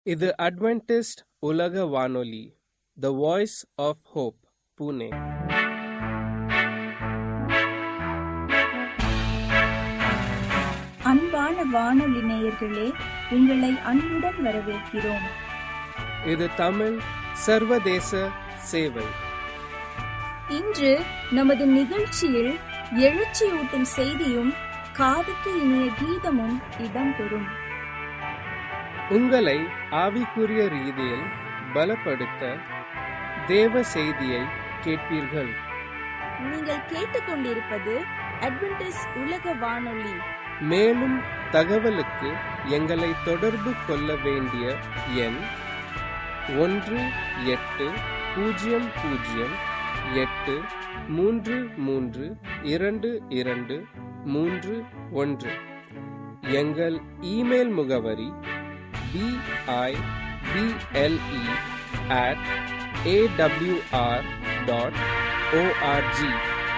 இது அட்வென்டிஸ்ட் உலக வானொலி the voice of hope Pune அன்பான வானொலி நேயர்களே உங்களை அன்புடன் வரவேற்கிறோம் இது தமிழ் சர்வதேச சேவை இன்று நமது நிகழ்ச்சியில் எழுச்சியூட்டும் செய்தியும் காதுக்கு இனிய கீதமும் இடம்பெறும் உங்களை ஆவிக்குரிய ரீதியில் பலப்படுத்த தேவ செய்தியை கேட்பீர்கள் நீங்கள் கேட்டுக்கொண்டிருப்பது அட்வென்டிஸ் உலக வானொலி மேலும் தகவலுக்கு எங்களை தொடர்பு கொள்ள வேண்டிய எண் ஒன்று எட்டு பூஜ்ஜியம் பூஜ்ஜியம் எட்டு மூன்று மூன்று இரண்டு இரண்டு மூன்று ஒன்று எங்கள் இமெயில் முகவரி BIBLE at AWR dot ORG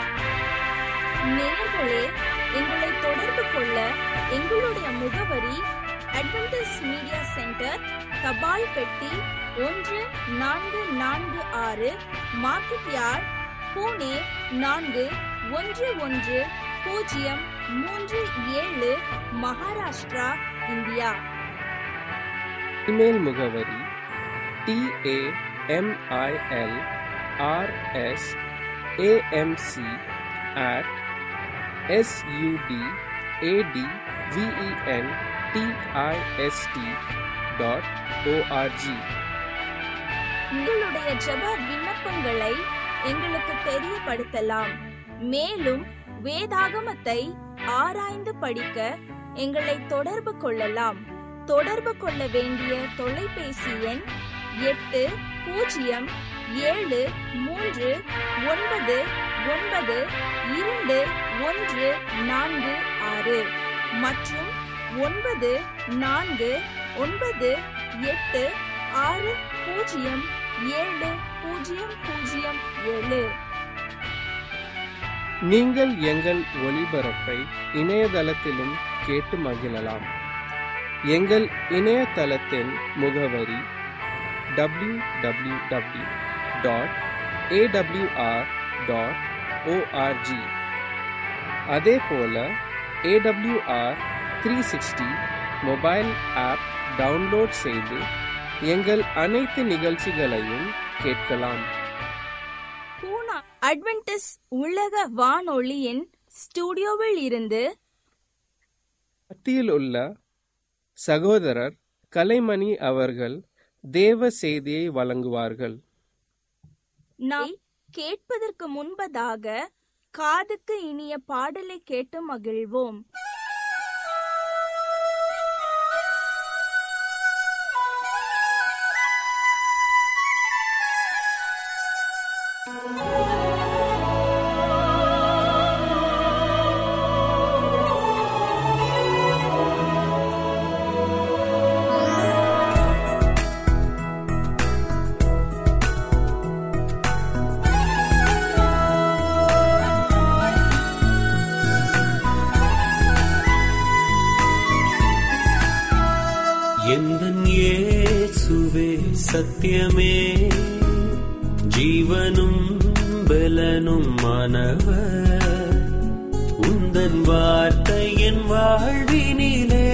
நேயர்களே எங்களை தொடர்பு கொள்ள எங்களுடைய முகவரி அட்வென்டிஸ் மீடியா சென்டர் தபால் பெட்டி ஒன்று நான்கு நான்கு ஆறு மார்க்கெட் யார்ட் பூனே நான்கு ஒன்று ஒன்று பூஜ்ஜியம் மூன்று ஏழு மகாராஷ்டிரா இந்தியா இமெயில் முகவரி TAMIL RS AMC at SUD AT VEN DIST dot ORG உங்களுடைய ஜெப விண்ணப்பங்களை எங்களுக்கு தெரியப்படுத்தலாம் மேலும் வேதாகமத்தை ஆராய்ந்து படிக்க எங்களை தொடர்பு கொள்ளலாம் தொடர்பு கொள்ள வேண்டிய தொலைபேசி எண் எட்டு பூஜ்ஜியம் ஏழு மூன்று ஒன்பது ஒன்பது இரண்டு ஒன்று நான்கு ஆறு மற்றும் ஒன்பது நான்கு ஒன்பது எட்டு ஆறு பூஜ்ஜியம் ஏழு பூஜ்ஜியம் பூஜ்ஜியம் ஏழு நீங்கள் எங்கள் ஒளிபரப்பை இணையதளத்திலும் கேட்டு மகிழலாம் எங்கள் இணையதளத்தின் முகவரி W W W dot AWR dot ORG அதே போல AWR three sixty mobile app download செய்து எங்கள் அனைத்து நிகழ்ச்சிகளையும் கேட்கலாம் பூனா அட்வென்டிஸ் உலக வானொலியின் ஸ்டுடியோவில் இருந்து மத்தியில் உள்ள சகோதரர் கலைமணி அவர்கள் தேவ செய்தியை வழங்குவார்கள் நாம் கேட்பதற்கு முன்பதாக காதுக்கு இனிய பாடலை கேட்டு மகிழ்வோம் எந்தன் இயேசுவே சத்தியமே ஜீவனும் பலனும் மாணவர் உந்தன் வார்த்தை என் வாழ்வினிலே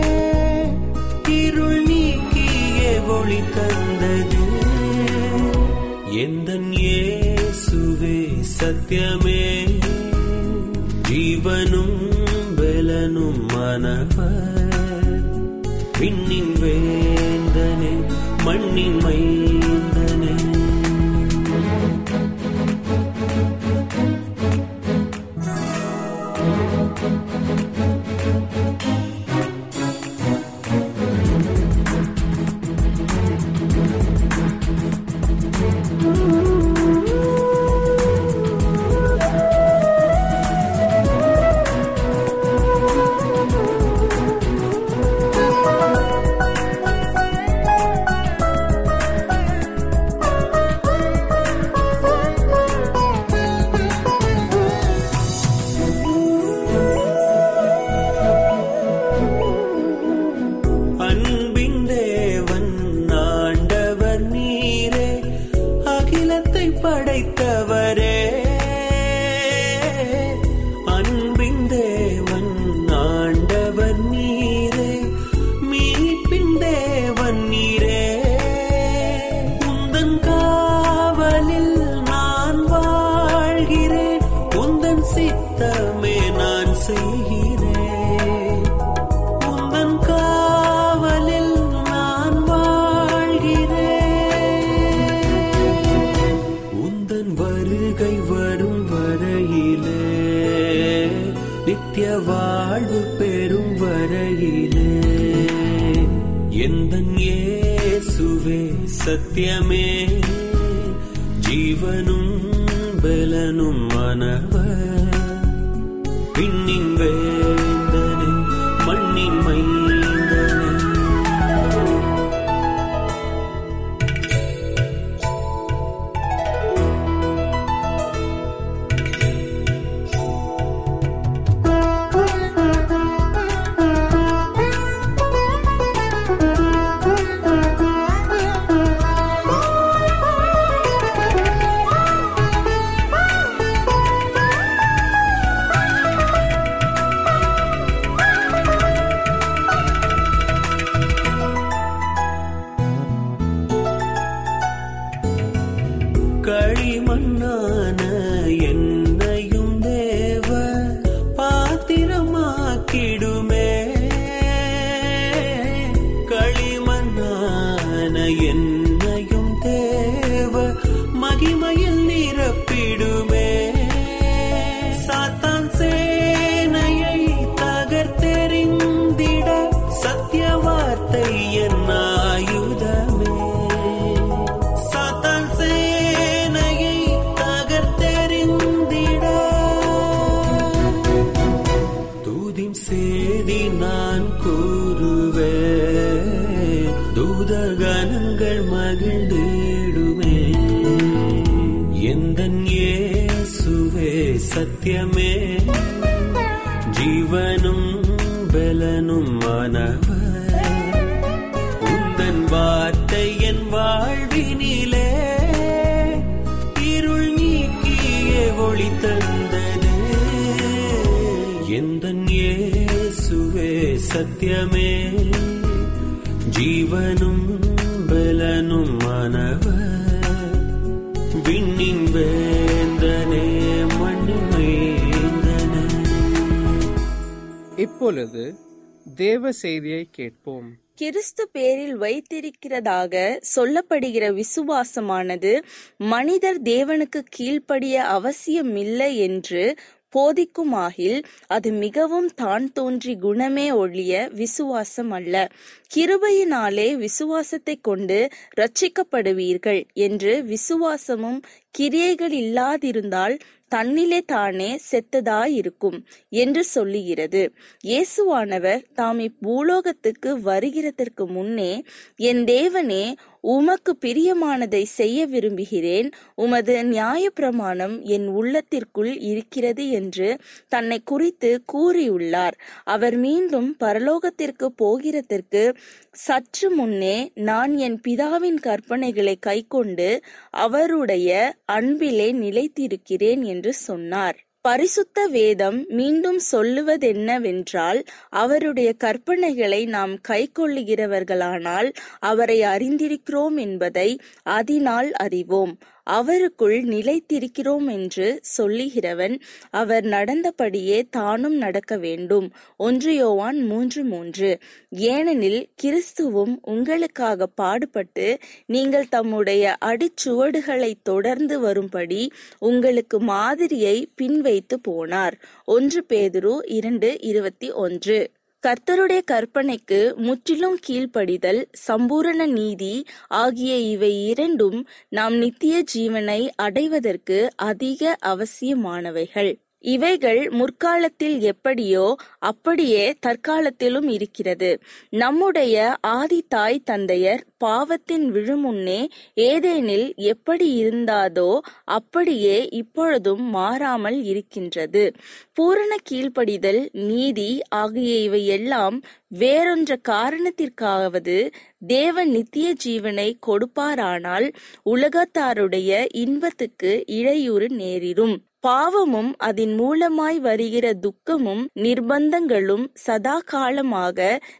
இருள் நீக்கிய ஒளி தந்தது எந்தன் இயேசுவே சத்தியமே ஜீவனும் பலனும் மாணவர் விண்ணின் வேந்தனே மண்ணின் மைந்தனே அழைத்தவரே அன்பின் தேவன் ஆண்டவர் நீரே மீட்பின் தேவன் நீரே உந்தன் காவலில் நான் வாழ்கிறேன் உந்தன் சித்தமே நான் செய்கிறேன் உந்தன் காவலில் நான் வாழ்கிறேன் உந்தன் வருகை வரும் வரையிலே நித்திய வாழ்வு பெறும் வரையிலே எந்தன் இயேசுவே சத்தியமே ஜீவனும் பலனும் மனவர் விண்ணின் வேந்தனே மண்ணின் மைந்தனே களிமண்ணான என்னையும் தேவ பாத்திரமாக்கிடுமே களிமண்ணான என்னையும் தேவ மகிமையில் நிரப்பிடுமே சாத்தான் சேனையை தகர்த்தெறிந்திட சத்திய வார்த்தை என் ஆயுதமே சாத்தான் சேனையை தகர்த்தெறிந்திட தூதின் சேதி நான் கூறுவேன் தூதகணங்கள் மகிழ்ந்திடுமே எந்தன் இயேசுவே சத்தியமே ஜீவனும் பலனும் மாணவர் உந்தன் வார்த்தை என் வாழ்வினிலே இருள் நீக்கிய ஒளி தந்தது எந்தன் இயேசுவே சத்தியமே ஜீவனும் பலனும் மாணவர் விண்ணின் வேந்தனே மண்ணின் மைந்தனே இப்பொழுது தேவ செய்தியை கேட்போம் கிறிஸ்து பேரில் வைத்திருக்கிறதாக சொல்லப்படுகிற விசுவாசமானது மனிதர் தேவனுக்கு கீழ்ப்படிய அவசியமில்லை என்று போதிக்குமாகில் அது மிகவும் தான் தோன்றி குணமே ஒழிய விசுவாசம் அல்ல கிருபையினாலே விசுவாசத்தை கொண்டு ரட்சிக்கப்படுவீர்கள் என்று விசுவாசமும் கிரியைகள் இல்லாதிருந்தால் தன்னிலே தானே செத்ததாயிருக்கும் என்று சொல்லுகிறது இயேசுவானவர் தாம் இப்பூலோகத்துக்கு வருகிறதற்கு முன்னே என் தேவனே உமக்கு பிரியமானதை செய்ய விரும்புகிறேன் உமது நியாயப்பிரமாணம் என் உள்ளத்திற்குள் இருக்கிறது என்று தன்னை குறித்து கூறியுள்ளார் அவர் மீண்டும் பரலோகத்திற்கு போகிறதற்கு சற்று முன்னே நான் என் பிதாவின் கற்பனைகளை கைக்கொண்டு அவருடைய அன்பிலே நிலைத்திருக்கிறேன் என்று சொன்னார் பரிசுத்த வேதம் மீண்டும் சொல்லுவதென்னவென்றால் அவருடைய கற்பனைகளை நாம் கைக்கொள்ளுகிறவர்களானால் அவரை அறிந்திருக்கிறோம் என்பதை அதனால் அறிவோம் அவருக்குள் நிலைத்திருக்கிறோம் என்று சொல்லுகிறவன் அவர் நடந்தபடியே தானும் நடக்க வேண்டும் ஒன்று யோவான் மூன்று மூன்று ஏனெனில் கிறிஸ்துவும் உங்களுக்காக பாடுபட்டு நீங்கள் தம்முடைய அடிச்சுவடுகளை தொடர்ந்து வரும்படி உங்களுக்கு மாதிரியை பின்வைத்து போனார் ஒன்று பேதுரு இரண்டு இருபத்தி ஒன்று கர்த்தருடைய கற்பனைக்கு முற்றிலும் கீழ்ப்படிதல் சம்பூரண நீதி ஆகிய இவை இரண்டும் நாம் நித்திய ஜீவனை அடைவதற்கு அதிக அவசியமானவைகள் இவைகள் முற்காலத்தில் எப்படியோ அப்படியே தற்காலத்திலும் இருக்கிறது நம்முடைய ஆதி தாய் தந்தையர் பாவத்தின் விழுமுன்னே ஏதேனில் எப்படி இருந்தாதோ அப்படியே இப்பொழுதும் மாறாமல் இருக்கின்றது பூரண கீழ்ப்படிதல் நீதி ஆகிய இவை எல்லாம் வேறொன்ற காரணத்திற்காவது தேவன் நித்திய ஜீவனை கொடுப்பாரானால் உலகத்தாருடைய இன்பத்துக்கு இடையூறு நேரிடும் பாவமும் அதன் மூலமாய் வருகிற துக்கமும் நிர்பந்தங்களும் சதா காலமாக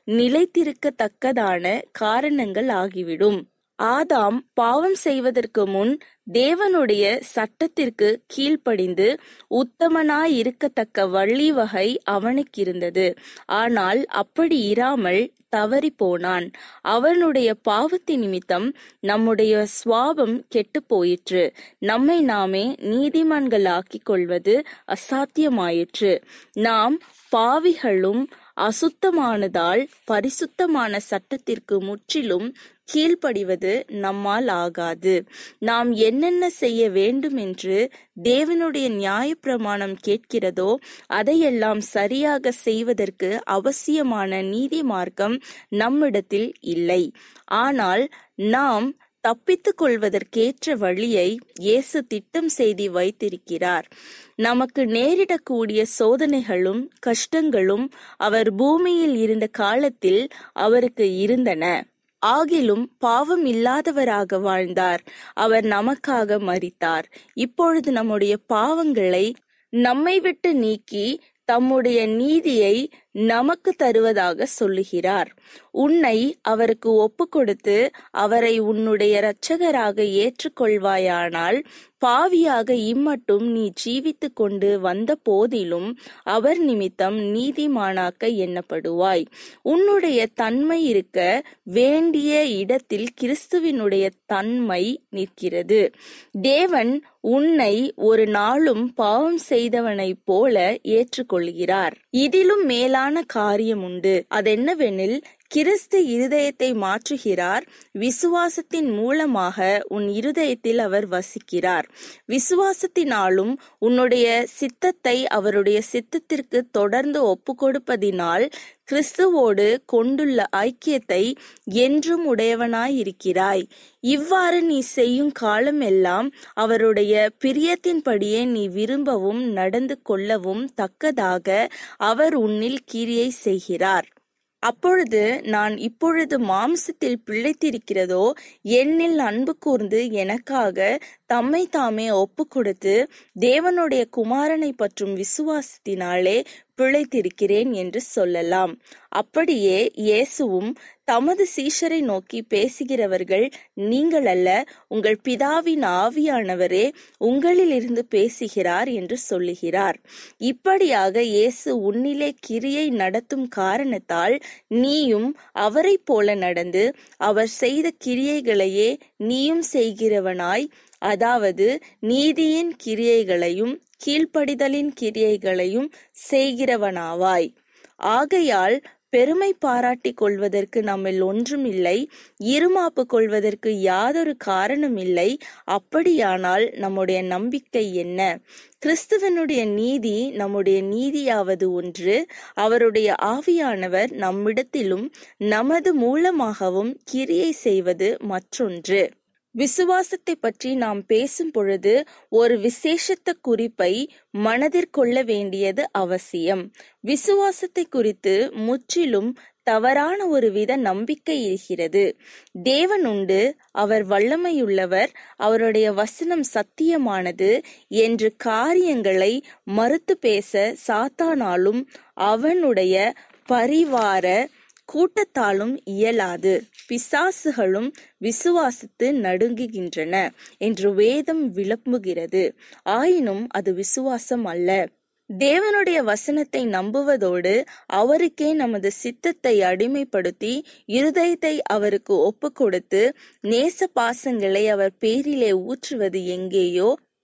நிலைத்திருக்கத்தக்கதான காரணங்கள் ஆகிவிடும் ஆதாம் பாவம் செய்வதற்கு முன் தேவனுடைய சட்டத்திற்கு கீழ்ப்படிந்து உத்தமனாய் இருக்கத்தக்க வழிவகை அவனுக்கு இருந்தது ஆனால் அப்படி இராமல் தவறி போனான் அவனுடைய பாவத்தின் நிமித்தம் நம்முடைய சுவாபம் கெட்டு போயிற்று நம்மை நாமே நீதிமான்களாக்கிக் கொள்வது அசாத்தியமாயிற்று நாம் பாவிகளும் அசுத்தமானதால் பரிசுத்தமான சட்டத்திற்கு முற்றிலும் கீழ்ப்படிவது நம்மால் ஆகாது நாம் என்னென்ன செய்ய வேண்டும் என்று தேவனுடைய நியாயப்பிரமாணம் கேட்கிறதோ அதையெல்லாம் சரியாக செய்வதற்கு அவசியமான நீதி மார்க்கம் நம்மிடத்தில் இல்லை ஆனால் நாம் தப்பித்துக் கொள்வதற்கேற்ற வழியை இயேசு திட்டம் செய்து வைத்திருக்கிறார் நமக்கு நேரிடக்கூடிய சோதனைகளும் கஷ்டங்களும் அவர் பூமியில் இருந்த காலத்தில் அவருக்கு இருந்தன ஆகிலும் பாவம் இல்லாதவராக வாழ்ந்தார் அவர் நமக்காக மரித்தார் இப்பொழுது நம்முடைய பாவங்களை நம்மை விட்டு நீக்கி தம்முடைய நீதியை நமக்கு தருவதாக சொல்லுகிறார் உன்னை அவருக்கு ஒப்பு கொடுத்து அவரை உன்னுடைய இரட்சகராக ஏற்றுக்கொள்வாயானால் பாவியாக இம்மட்டும் நீ ஜீவித்து கொண்டு வந்த போதிலும் அவர் நிமித்தம் நீதிமானாக்க எண்ணப்படுவாய் உன்னுடைய தன்மை இருக்க வேண்டிய இடத்தில் கிறிஸ்துவினுடைய தன்மை நிற்கிறது தேவன் உன்னை ஒரு நாளும் பாவம் செய்தவனைப் போல ஏற்றுக்கொள்கிறார் இதிலும் மேலான காரியம் உண்டு அதென்னவெனில் கிறிஸ்து இருதயத்தை மாற்றுகிறார் விசுவாசத்தின் மூலமாக உன் இருதயத்தில் அவர் வசிக்கிறார் விசுவாசத்தினாலும் உன்னுடைய சித்தத்தை அவருடைய சித்தத்திற்கு தொடர்ந்து ஒப்பு கொடுப்பதினால் கிறிஸ்துவோடு கொண்டுள்ள ஐக்கியத்தை என்றும் உடையவனாயிருக்கிறாய் இவ்வாறு நீ செய்யும் காலமெல்லாம் அவருடைய பிரியத்தின்படியே நீ விரும்பவும் நடந்து கொள்ளவும் தக்கதாக அவர் உன்னில் கிரியை செய்கிறார் அப்பொழுது நான் இப்பொழுது மாம்சத்தில் பிழைத்திருக்கிறதோ என்னில் அன்பு கூர்ந்து எனக்காக தம்மை தாமே ஒப்பு கொடுத்து தேவனுடைய குமாரனை பற்றும் விசுவாசத்தினாலே பிழைத்திருக்கிறேன் என்று சொல்லலாம் அப்படியே இயேசுவும் தமது சீஷரை நோக்கி பேசுகிறவர்கள் நீங்கள் அல்ல உங்கள் பிதாவின் ஆவியானவரே உங்களிலிருந்து பேசுகிறார் என்று சொல்லுகிறார் இப்படியாக இயேசு உன்னிலே கிரியை நடத்தும் காரணத்தால் நீயும் அவரைப் போல நடந்து அவர் செய்த கிரியைகளையே நீயும் செய்கிறவனாய் அதாவது நீதியின் கிரியைகளையும் கீழ்ப்படிதலின் கிரியைகளையும் செய்கிறவனாவாய் ஆகையால் பெருமை பாராட்டிக் கொள்வதற்கு நம்மில் ஒன்றுமில்லை இருமாப்பு கொள்வதற்கு யாதொரு காரணம் இல்லை அப்படியானால் நம்முடைய நம்பிக்கை என்ன கிறிஸ்துவனுடைய நீதி நம்முடைய நீதியாவது ஒன்று அவருடைய ஆவியானவர் நம்மிடத்திலும் நமது மூலமாகவும் கிரியை செய்வது மற்றொன்று விசுவாசத்தை பற்றி நாம் பேசும் பொழுது ஒரு விசேஷத்த குறிப்பை மனதிற்கொள்ள வேண்டியது அவசியம் விசுவாசத்தை குறித்து முற்றிலும் தவறான ஒரு வித நம்பிக்கை இருக்கிறது தேவன் உண்டு அவர் வல்லமையுள்ளவர் அவருடைய வசனம் சத்தியமானது என்று காரியங்களை மறுத்து பேச சாத்தானாலும் அவனுடைய பரிவார கூட்டத்தாலும் இயலாது பிசாசுகளும் விசுவாசித்து நடுங்குகின்றன என்று வேதம் விளம்புகிறது ஆயினும் அது விசுவாசம் அல்ல தேவனுடைய வசனத்தை நம்புவதோடு அவருக்கே நமது சித்தத்தை அடிமைப்படுத்தி இருதயத்தை அவருக்கு ஒப்பு கொடுத்து நேச பாசங்களை அவர் பேரிலே ஊற்றுவது எங்கேயோ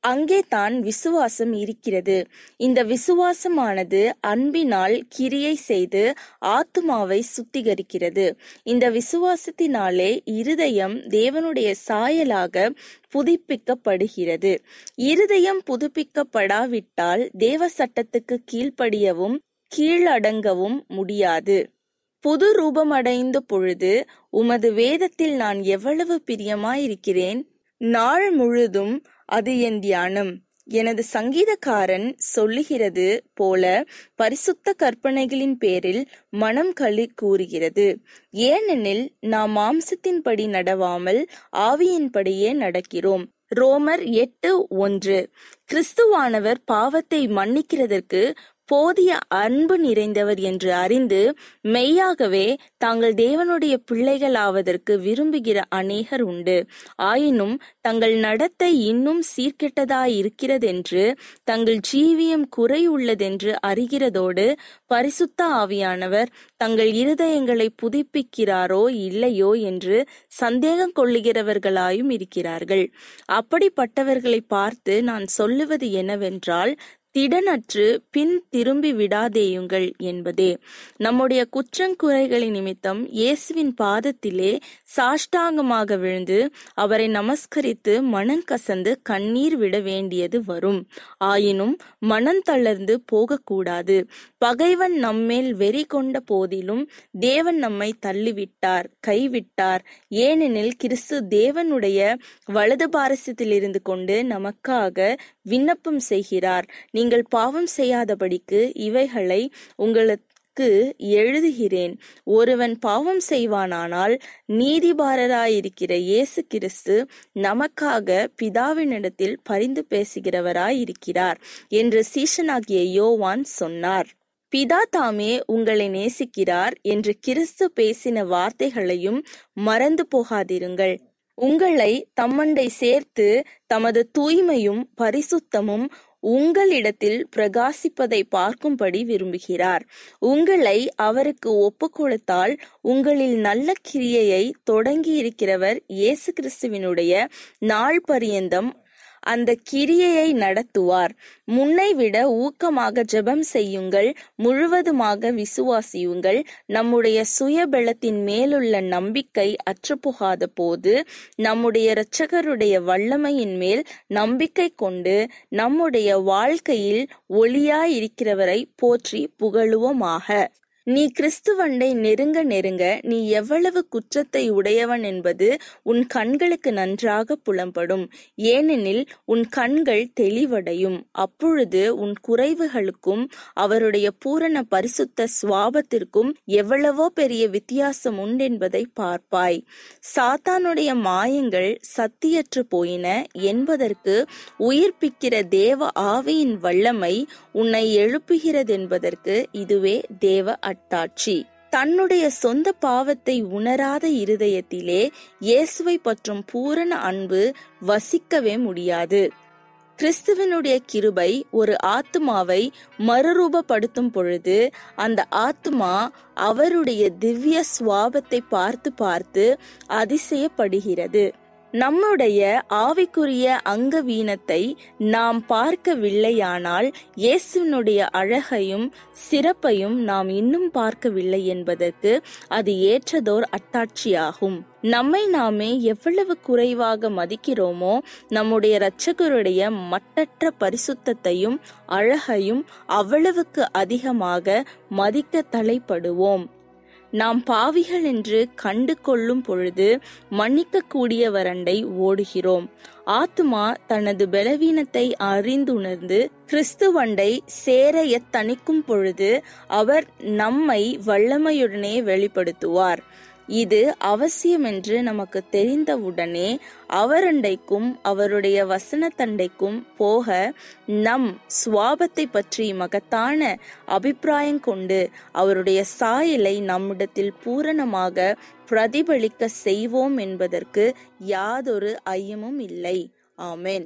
அங்கே தான் விசுவாசம் இருக்கிறது இந்த விசுவாசமானது அன்பினால் கிரியை செய்து ஆத்துமாவை சுத்திகரிக்கிறது இந்த விசுவாசத்தினாலே இருதயம் தேவனுடைய சாயலாக புதுப்பிக்கப்படுகிறது இருதயம் புதுப்பிக்கப்படாவிட்டால் தேவ சட்டத்துக்கு கீழ்ப்படியவும் கீழடங்கவும் முடியாது புது ரூபமடைந்த பொழுது உமது வேதத்தில் நான் எவ்வளவு பிரியமாயிருக்கிறேன் நாள் முழுதும் அது என் தியானம் எனது சங்கீதக்காரன் சொல்லுகிறது போல பரிசுத்த கற்பனைகளின் பேரில் மனம் களி கூறுகிறது ஏனெனில் நாம் மாம்சத்தின்படி நடவாமல் ஆவியின்படியே நடக்கிறோம் ரோமர் எட்டு ஒன்று கிறிஸ்துவானவர் பாவத்தை மன்னிக்கிறதற்கு போதிய அன்பு நிறைந்தவர் என்று அறிந்து மெய்யாகவே தாங்கள் தேவனுடைய பிள்ளைகளாவதற்கு விரும்புகிற அநேகர் உண்டு ஆயினும் தங்கள் நடத்தை இன்னும் சீர்கெட்டதாயிருக்கிறதென்று தங்கள் ஜீவியம் குறை உள்ளதென்று அறிகிறதோடு பரிசுத்த ஆவியானவர் தங்கள் இருதயங்களை புதுப்பிக்கிறாரோ இல்லையோ என்று சந்தேகம் கொள்ளுகிறவர்களாயும் இருக்கிறார்கள் அப்படிப்பட்டவர்களை பார்த்து நான் சொல்லுவது என்னவென்றால் திடனற்று பின் திரும்பி விடாதேயுங்கள் என்பதே நம்முடைய குற்றங்குறைகளின் நிமித்தம் இயேசுவின் பாதத்திலே சாஷ்டாங்கமாக விழுந்து அவரை நமஸ்கரித்து மனங்கசந்து கண்ணீர் விட வேண்டியது வரும் ஆயினும் மனம் தளர்ந்து போகக்கூடாது பகைவன் நம்மேல் வெறி கொண்ட போதிலும் தேவன் நம்மை தள்ளிவிட்டார் கைவிட்டார் ஏனெனில் கிறிஸ்து தேவனுடைய வலது பாரசத்தில் இருந்து கொண்டு நமக்காக விண்ணப்பம் செய்கிறார் நீங்கள் பாவம் செய்யாதபடிக்கு இவைகளை உங்களுக்கு எழுதுகிறேன் ஒருவன் பாவம் செய்வானானால் நீதிபாரராயிருக்கிற இயேசு கிறிஸ்து நமக்காக பிதாவினிடத்தில் பரிந்து பேசுகிறவராயிருக்கிறார் என்று சீஷனாகிய யோவான் சொன்னார் பிதா தாமே உங்களை நேசிக்கிறார் என்று கிறிஸ்து பேசின வார்த்தைகளையும் மறந்து போகாதிருங்கள் உங்களை தம்மண்டை சேர்த்து தமது தூய்மையும் பரிசுத்தமும் உங்களிடத்தில் பிரகாசிப்பதை பார்க்கும்படி விரும்புகிறார் உங்களை அவருக்கு ஒப்பு கொடுத்தால் உங்களில் நல்ல கிரியையை தொடங்கி இருக்கிறவர் இயேசு கிறிஸ்துவினுடைய நாள் பரியந்தம் அந்த கிரியையை நடத்துவார் முன்னை விட ஊக்கமாக ஜெபம் செய்யுங்கள் முழுவதுமாக விசுவாசியுங்கள் நம்முடைய சுயபலத்தின் மேலுள்ள நம்பிக்கை அற்றுப்போகாத போது நம்முடைய இரட்சகருடைய வல்லமையின் மேல் நம்பிக்கை கொண்டு நம்முடைய வாழ்க்கையில் ஒளியாயிருக்கிறவரை போற்றி புகழுவோமாக நீ கிறிஸ்துவண்டை நெருங்க நெருங்க நீ எவ்வளவு குற்றத்தை உடையவன் என்பது உன் கண்களுக்கு நன்றாக புலம்படும் ஏனெனில் உன் கண்கள் தெளிவடையும் அப்பொழுது உன் குறைவுகளுக்கும் அவருடைய பூரண பரிசுத்த சுவாபத்திற்கும் எவ்வளவோ பெரிய வித்தியாசம் உண்டென்பதை பார்ப்பாய் சாத்தானுடைய மாயங்கள் சத்தியற்று போயின என்பதற்கு உயிர்ப்பிக்கிற தேவ ஆவியின் வல்லமை உன்னை எழுப்புகிறதென்பதற்கு இதுவே தேவ அட்டாட்சி தன்னுடைய சொந்த பாவத்தை உணராத இருதயத்திலே இயேசுவை பற்றும் பூரண அன்பு வசிக்கவே முடியாது கிறிஸ்துவனுடைய கிருபை ஒரு ஆத்துமாவை மறுரூபப்படுத்தும் பொழுது அந்த ஆத்துமா அவருடைய திவ்ய சுவாபத்தை பார்த்து பார்த்து அதிசயப்படுகிறது நம்முடைய ஆவிக்குரிய அங்கவீனத்தை நாம் பார்க்கவில்லையானால் இயேசுவினுடைய அழகையும் சிறப்பையும் நாம் இன்னும் பார்க்கவில்லை என்பதற்கு அது ஏற்றதோர் அத்தாட்சியாகும் நம்மை நாமே எவ்வளவு குறைவாக மதிக்கிறோமோ நம்முடைய இரட்சகருடைய மட்டற்ற பரிசுத்தத்தையும் அழகையும் அவ்வளவுக்கு அதிகமாக மதிக்க தலைப்படுவோம் நாம் பாவிகள் என்று கண்டு கொள்ளும் பொழுது மன்னிக்க கூடியவரண்டை ஓடுகிறோம் ஆத்துமா தனது பலவீனத்தை அறிந்துணர்ந்து கிறிஸ்துவண்டை சேர எத்தணிக்கும் பொழுது அவர் நம்மை வல்லமையுடனே வெளிப்படுத்துவார் இது அவசியம் என்று நமக்கு தெரிந்தவுடனே அவரண்டைக்கும் அவருடைய வசனத்தண்டைக்கும் போக நம் சுவாபத்தை பற்றி மகத்தான அபிப்பிராயம் கொண்டு அவருடைய சாயலை நம்மிடத்தில் பூரணமாக பிரதிபலிக்க செய்வோம் என்பதற்கு யாதொரு ஐயமும் இல்லை ஆமென்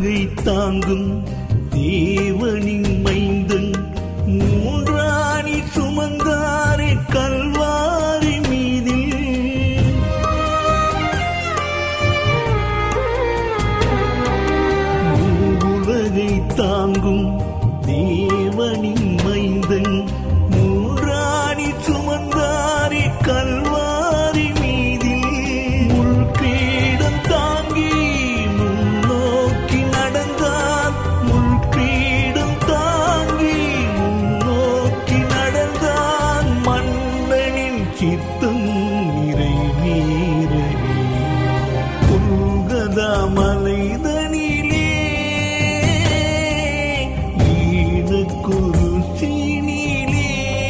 உலகை தாங்கும் தேவனின் மைந்தன் மூன்றாணி சுமந்தாரே கல்வாரி மீதில் உலகை தாங்கும் தேவனின் மைந்தன் மூன்றாணி சுமந்தாரே கல்வாரி மீதில் முள்கீடம் தாங்கி முன்னோக்கி நடந்தார் முள்கீடம் தாங்கி முன்னோக்கி நடந்தான் மன்னனின் சித்தம் நிறைவேறவே புல்கதா மலைதனிலே ஈனக்குரு சீனிலே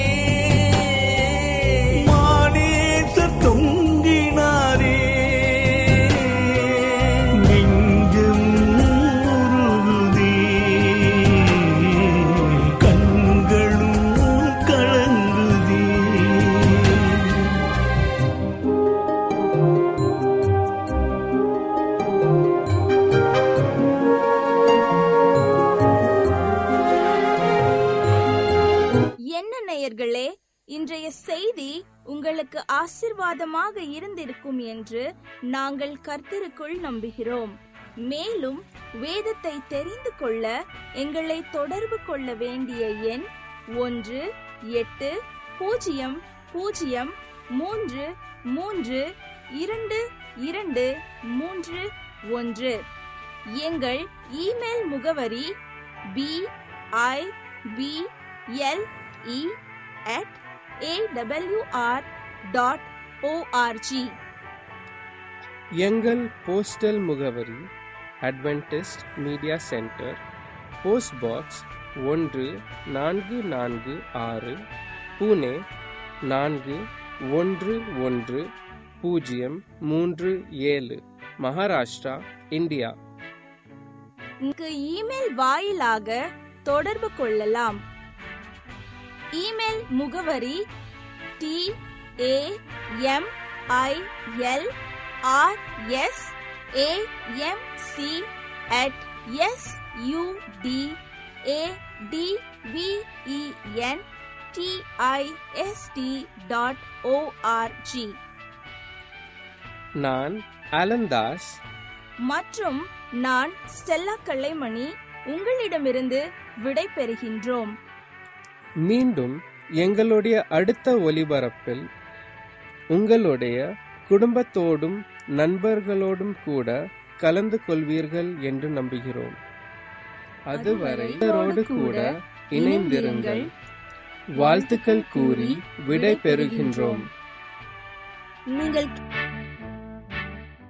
மானேசர் தொங்கினாரே நெஞ்சம் உருகுதே கண்களும் கலங்குதே என்ன நேயர்களே இன்றைய செய்தி உங்களுக்கு ஆசிர்வாதமாக இருந்திருக்கும் என்று நாங்கள் கர்த்தருக்குள் நம்புகிறோம் மேலும் வேதத்தை தெரிந்து கொள்ள எங்களை தொடர்பு கொள்ள வேண்டிய எண் ஒன்று எட்டு பூஜ்ஜியம் பூஜ்ஜியம் மூன்று மூன்று இரண்டு இரண்டு மூன்று ஒன்று எங்கள் இமெயில் முகவரி B I B L E at AWR dot ORG எங்கள் போஸ்டல் முகவரி Adventist media centre post box ஒன்று நான்கு நான்கு ஆறு புனே நான்கு ஒன்று ஒன்று பூஜ்ஜியம் மூன்று ஏழு மகாராஷ்டிரா இந்தியா இங்கு இமெயில் வாயிலாக தொடர்பு கொள்ளலாம் இமெயில் முகவரி T A M I L R S A M C at S U D A D V E N T I S T dot ORG நான் அலந்தாஸ் மற்றும் நான் ஸ்டெல்லா கல்லைமணி உங்களிடமிருந்து விடை பெறுகின்றோம் மீண்டும் எங்களுடைய அடுத்த ஒலிபரப்பில் உங்களுடைய குடும்பத்தோடும் நண்பர்களோடும் கூட கலந்து கொள்வீர்கள் என்று நம்புகிறோம் அதுவரை இவரோடு கூட இணைந்திருங்கள் வாழ்த்துக்கள் கூறி விடை பெறுகின்றோம் நீங்கள்